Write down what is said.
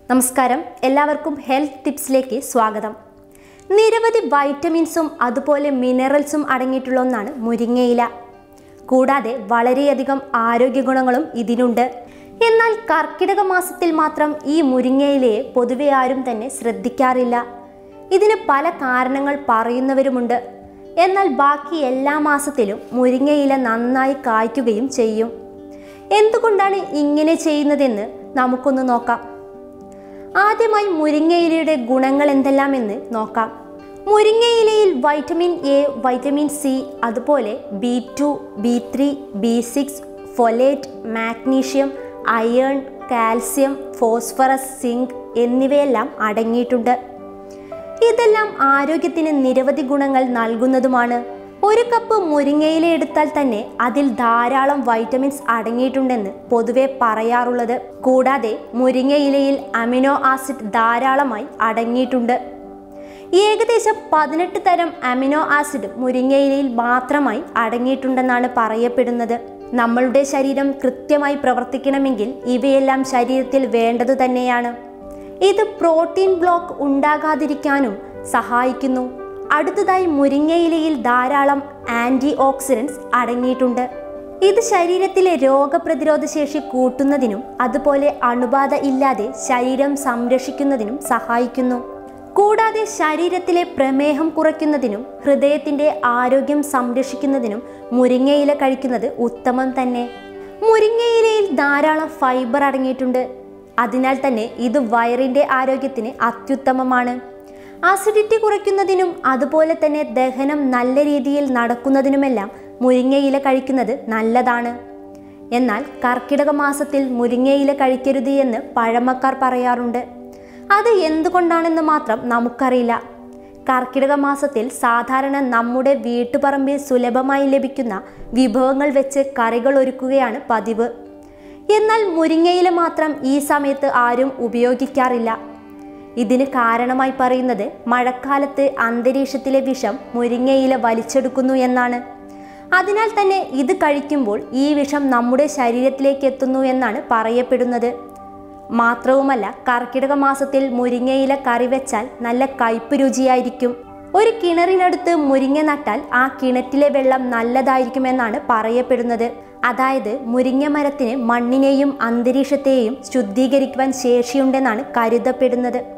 നമസ്കാരം എല്ലാവർക്കും ഹെൽത്ത് ടിപ്സിലേക്ക് സ്വാഗതം നിരവധി വൈറ്റമിൻസും അതുപോലെ മിനറൽസും അടങ്ങിയിട്ടുള്ള ഒന്നാണ് മുരിങ്ങയില കൂടാതെ വളരെയധികം ആരോഗ്യ ഗുണങ്ങളും ഇതിനുണ്ട് എന്നാൽ കർക്കിടക മാസത്തിൽ മാത്രം ഈ മുരിങ്ങയിലയെ പൊതുവെ ആരും തന്നെ ശ്രദ്ധിക്കാറില്ല ഇതിന് പല കാരണങ്ങൾ പറയുന്നവരുമുണ്ട് എന്നാൽ ബാക്കി എല്ലാ മാസത്തിലും മുരിങ്ങയില നന്നായി കായ്ക്കുകയും ചെയ്യും എന്തുകൊണ്ടാണ് ഇങ്ങനെ ചെയ്യുന്നതെന്ന് നമുക്കൊന്ന് നോക്കാം ആദ്യമായി മുരിങ്ങയിലയുടെ ഗുണങ്ങൾ എന്തെല്ലാമെന്ന് നോക്കാം മുരിങ്ങയിലയിൽ വൈറ്റമിൻ എ വൈറ്റമിൻ സി അതുപോലെ B two B three B six folate magnesium iron calcium phosphorus zinc എന്നിവയെല്ലാം അടങ്ങിയിട്ടുണ്ട് ഇതെല്ലാം ആരോഗ്യത്തിന് നിരവധി ഗുണങ്ങൾ നൽകുന്നതുമാണ് ഒരു കപ്പ് മുരിങ്ങയില എടുത്താൽ തന്നെ അതിൽ ധാരാളം വൈറ്റമിൻസ് അടങ്ങിയിട്ടുണ്ടെന്ന് പൊതുവെ പറയാറുള്ളത് കൂടാതെ മുരിങ്ങയിലയിൽ അമിനോ ആസിഡ് ധാരാളമായി അടങ്ങിയിട്ടുണ്ട് ഏകദേശം പതിനെട്ട് തരം അമിനോ ആസിഡ് മുരിങ്ങയിലയിൽ മാത്രമായി അടങ്ങിയിട്ടുണ്ടെന്നാണ് പറയപ്പെടുന്നത് നമ്മളുടെ ശരീരം കൃത്യമായി പ്രവർത്തിക്കണമെങ്കിൽ ഇവയെല്ലാം ശരീരത്തിൽ വേണ്ടതു തന്നെയാണ് ഇത് പ്രോട്ടീൻ ബ്ലോക്ക് ഉണ്ടാകാതിരിക്കാനും സഹായിക്കുന്നു അടുത്തതായി മുരിങ്ങയിലയിൽ ധാരാളം ആൻറ്റി ഓക്സിഡൻസ് അടങ്ങിയിട്ടുണ്ട് ഇത് ശരീരത്തിലെ രോഗപ്രതിരോധ ശേഷി കൂട്ടുന്നതിനും അതുപോലെ അണുബാധ ഇല്ലാതെ ശരീരം സംരക്ഷിക്കുന്നതിനും സഹായിക്കുന്നു കൂടാതെ ശരീരത്തിലെ പ്രമേഹം കുറയ്ക്കുന്നതിനും ഹൃദയത്തിന്റെ ആരോഗ്യം സംരക്ഷിക്കുന്നതിനും മുരിങ്ങയില കഴിക്കുന്നത് ഉത്തമം തന്നെ മുരിങ്ങയിലയിൽ ധാരാളം ഫൈബർ അടങ്ങിയിട്ടുണ്ട് അതിനാൽ തന്നെ ഇത് വയറിന്റെ ആരോഗ്യത്തിന് അത്യുത്തമമാണ് ആസിഡിറ്റി കുറയ്ക്കുന്നതിനും അതുപോലെ തന്നെ ദഹനം നല്ല രീതിയിൽ നടക്കുന്നതിനുമെല്ലാം മുരിങ്ങയില കഴിക്കുന്നത് നല്ലതാണ് എന്നാൽ കർക്കിടക മാസത്തിൽ മുരിങ്ങയില കഴിക്കരുത് എന്ന് പഴമക്കാർ പറയാറുണ്ട് അത് എന്തുകൊണ്ടാണെന്ന് മാത്രം നമുക്കറിയില്ല കർക്കിടക മാസത്തിൽ സാധാരണ നമ്മുടെ വീട്ടുപറമ്പിൽ സുലഭമായി ലഭിക്കുന്ന വിഭവങ്ങൾ വെച്ച് കറികൾ ഒരുക്കുകയാണ് പതിവ് എന്നാൽ മുരിങ്ങയില മാത്രം ഈ സമയത്ത് ആരും ഉപയോഗിക്കാറില്ല ഇതിന് കാരണമായി പറയുന്നത് മഴക്കാലത്ത് അന്തരീക്ഷത്തിലെ വിഷം മുരിങ്ങയില വലിച്ചെടുക്കുന്നു എന്നാണ് അതിനാൽ തന്നെ ഇത് കഴിക്കുമ്പോൾ ഈ വിഷം നമ്മുടെ ശരീരത്തിലേക്ക് എത്തുന്നു എന്നാണ് പറയപ്പെടുന്നത് മാത്രവുമല്ല കർക്കിടക മാസത്തിൽ മുരിങ്ങയില കറി വെച്ചാൽ നല്ല കയ്പ് രുചിയായിരിക്കും ഒരു കിണറിനടുത്ത് മുരിങ്ങ നട്ടാൽ ആ കിണറ്റിലെ വെള്ളം നല്ലതായിരിക്കുമെന്നാണ് പറയപ്പെടുന്നത് അതായത് മുരിങ്ങ മരത്തിന് മണ്ണിനെയും അന്തരീക്ഷത്തെയും ശുദ്ധീകരിക്കുവാൻ ശേഷിയുണ്ടെന്നാണ് കരുതപ്പെടുന്നത്